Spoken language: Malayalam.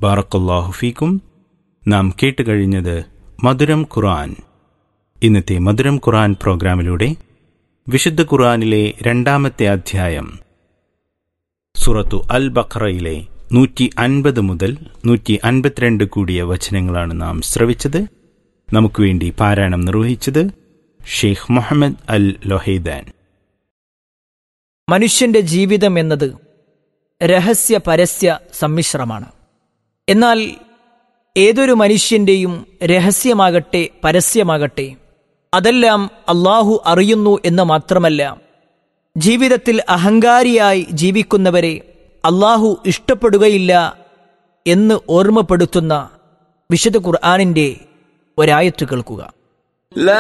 ബാറക്കല്ലാഹു ഫീക്കും നാം കേട്ടുകഴിഞ്ഞത് മധുരം ഖുർആൻ ഇന്നത്തെ മധുരം ഖുർആൻ പ്രോഗ്രാമിലൂടെ വിശുദ്ധ ഖുർആനിലെ രണ്ടാമത്തെ അധ്യായം സുറത്തു അൽ ബഖറയിലെ നൂറ്റി അൻപത് മുതൽ നൂറ്റി അൻപത്തിരണ്ട് കൂടിയ വചനങ്ങളാണ് നാം ശ്രവിച്ചത് നമുക്ക് വേണ്ടി പാരായണം നിർവഹിച്ചത് ഷെയ്ഖ് മുഹമ്മദ് അൽ ലൊഹൈദാൻ മനുഷ്യന്റെ ജീവിതം എന്നത് രഹസ്യ പരസ്യ സമ്മിശ്രമാണ് എന്നാൽ ഏതൊരു മനുഷ്യന്റെയും രഹസ്യമാകട്ടെ പരസ്യമാകട്ടെ അതെല്ലാം അള്ളാഹു അറിയുന്നു എന്ന് മാത്രമല്ല ജീവിതത്തിൽ അഹങ്കാരിയായി ജീവിക്കുന്നവരെ അള്ളാഹു ഇഷ്ടപ്പെടുകയില്ല എന്ന് ഓർമ്മപ്പെടുത്തുന്ന വിശുദ്ധ ഖുർആാനിന്റെ ഒരായത്ത് കേൾക്കുക لا